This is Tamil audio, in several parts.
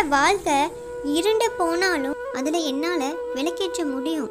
வாழ்க்கை இருண்டு போனாலும் அதில் என்னால் விளக்கேற்ற முடியும்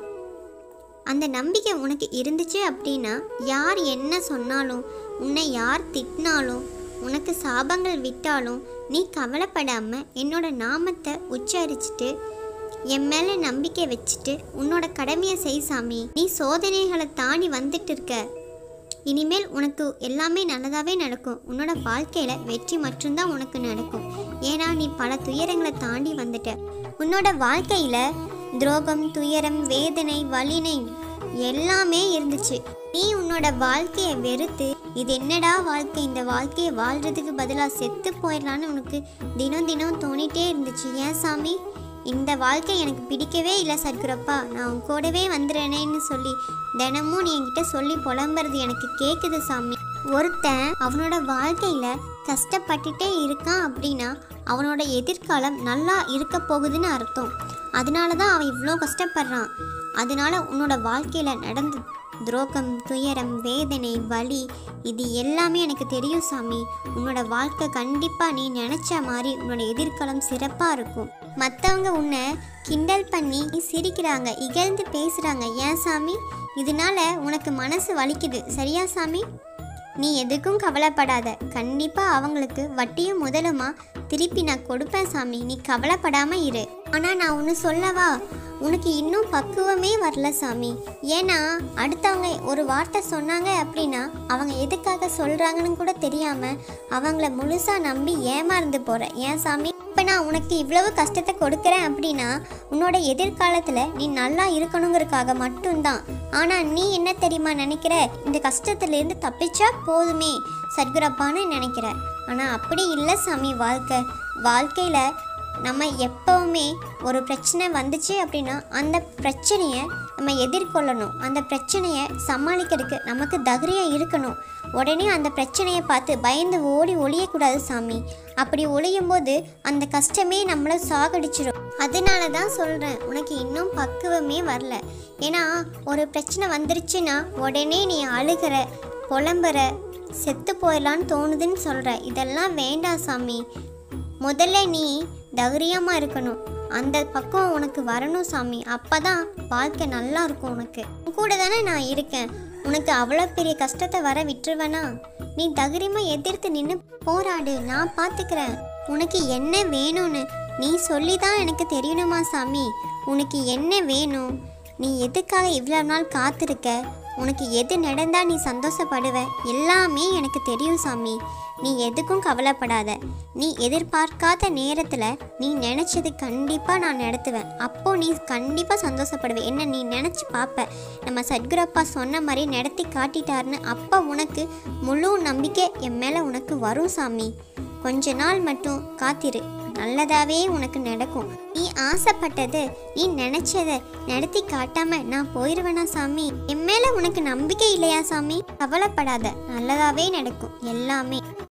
அந்த நம்பிக்கை உனக்கு இருந்துச்சு அப்படின்னா யார் என்ன சொன்னாலும் உன்னை யார் திட்டினாலும் உனக்கு சாபங்கள் விட்டாலும் நீ கவலைப்படாம என்னோட நாமத்தை உச்சரிச்சுட்டு என் மேலே நம்பிக்கை வச்சுட்டு உன்னோட கடமையை செய் சாமி நீ சோதனைகளை தாண்டி வந்துட்டு இருக்க இனிமேல் உனக்கு எல்லாமே நல்லதாகவே நடக்கும் உன்னோட வாழ்க்கையில் வெற்றி மட்டும்தான் உனக்கு நடக்கும் ஏன்னா நீ பல துயரங்களை தாண்டி வந்துட்ட உன்னோட வாழ்க்கையில் துரோகம் துயரம் வேதனை வலினை எல்லாமே இருந்துச்சு நீ உன்னோட வாழ்க்கையை வெறுத்து இது என்னடா வாழ்க்கை இந்த வாழ்க்கையை வாழ்றதுக்கு பதிலாக செத்து போயிடலான்னு உனக்கு தினம் தினம் தோணிட்டே இருந்துச்சு ஏன் சாமி இந்த வாழ்க்கை எனக்கு பிடிக்கவே இல்லை சத்குரப்பா நான் உன் கூடவே வந்துடுறேனேன்னு சொல்லி தினமும் நீ என்கிட்ட சொல்லி புலம்புறது எனக்கு கேட்குது சாமி ஒருத்தன் அவனோட வாழ்க்கையில் கஷ்டப்பட்டுட்டே இருக்கான் அப்படின்னா அவனோட எதிர்காலம் நல்லா இருக்க போகுதுன்னு அர்த்தம் அதனால தான் அவன் இவ்வளோ கஷ்டப்படுறான் அதனால உன்னோட வாழ்க்கையில் நடந்து துரோகம் துயரம் வேதனை வலி இது எல்லாமே எனக்கு தெரியும் சாமி உன்னோட வாழ்க்கை கண்டிப்பாக நீ நினச்ச மாதிரி உன்னோட எதிர்காலம் சிறப்பாக இருக்கும் மற்றவங்க உன்னை கிண்டல் பண்ணி சிரிக்கிறாங்க இகழ்ந்து பேசுகிறாங்க ஏன் சாமி இதனால உனக்கு மனசு வலிக்குது சரியா சாமி நீ எதுக்கும் கவலைப்படாத கண்டிப்பாக அவங்களுக்கு வட்டியும் முதலுமா திருப்பி நான் கொடுப்பேன் சாமி நீ கவலைப்படாம இரு ஆனால் நான் ஒன்று சொல்லவா உனக்கு இன்னும் பக்குவமே வரல சாமி ஏன்னா அடுத்தவங்க ஒரு வார்த்தை சொன்னாங்க அப்படின்னா அவங்க எதுக்காக சொல்கிறாங்கன்னு கூட தெரியாமல் அவங்கள முழுசாக நம்பி ஏமாந்து போகிற ஏன் சாமி இப்போ நான் உனக்கு இவ்வளவு கஷ்டத்தை கொடுக்குறேன் அப்படின்னா உன்னோட எதிர்காலத்தில் நீ நல்லா இருக்கணுங்கிறதுக்காக மட்டும்தான் ஆனால் நீ என்ன தெரியுமா நினைக்கிற இந்த கஷ்டத்துலேருந்து தப்பிச்சா போதுமே சத்குரப்பான்னு நினைக்கிற ஆனால் அப்படி இல்லை சாமி வாழ்க்கை வாழ்க்கையில் நம்ம எப்பவுமே ஒரு பிரச்சனை வந்துச்சு அப்படின்னா அந்த பிரச்சனையை நம்ம எதிர்கொள்ளணும் அந்த பிரச்சனையை சமாளிக்கிறதுக்கு நமக்கு தைரியம் இருக்கணும் உடனே அந்த பிரச்சனையை பார்த்து பயந்து ஓடி ஒளியக்கூடாது சாமி அப்படி ஒளியும் போது அந்த கஷ்டமே நம்மளை சாகடிச்சிடும் அதனால தான் சொல்கிறேன் உனக்கு இன்னும் பக்குவமே வரல ஏன்னா ஒரு பிரச்சனை வந்துருச்சுன்னா உடனே நீ அழுகிற புலம்புற செத்து போயிடலான்னு தோணுதுன்னு சொல்கிற இதெல்லாம் வேண்டாம் சாமி முதல்ல நீ தைரியமாக இருக்கணும் அந்த பக்கம் உனக்கு வரணும் சாமி அப்போ தான் வாழ்க்கை நல்லா இருக்கும் உனக்கு உன் கூட தானே நான் இருக்கேன் உனக்கு அவ்வளோ பெரிய கஷ்டத்தை வர விட்டுருவேனா நீ தைரியமாக எதிர்த்து நின்று போராடு நான் பார்த்துக்கிறேன் உனக்கு என்ன வேணும்னு நீ சொல்லி தான் எனக்கு தெரியணுமா சாமி உனக்கு என்ன வேணும் நீ எதுக்காக இவ்வளோ நாள் காத்திருக்க உனக்கு எது நடந்தா நீ சந்தோஷப்படுவ எல்லாமே எனக்கு தெரியும் சாமி நீ எதுக்கும் கவலைப்படாத நீ எதிர்பார்க்காத நேரத்தில் நீ நினச்சது கண்டிப்பாக நான் நடத்துவேன் அப்போ நீ கண்டிப்பாக சந்தோஷப்படுவ என்ன நீ நினச்சி பார்ப்ப நம்ம சத்குரப்பா சொன்ன மாதிரி நடத்தி காட்டிட்டாருன்னு அப்போ உனக்கு முழு நம்பிக்கை என் மேலே உனக்கு வரும் சாமி கொஞ்ச நாள் மட்டும் காத்திரு நல்லதாவே உனக்கு நடக்கும் நீ ஆசைப்பட்டது நீ நினைச்சத நடத்தி காட்டாம நான் போயிருவேனா சாமி என் மேல உனக்கு நம்பிக்கை இல்லையா சாமி கவலைப்படாத நல்லதாவே நடக்கும் எல்லாமே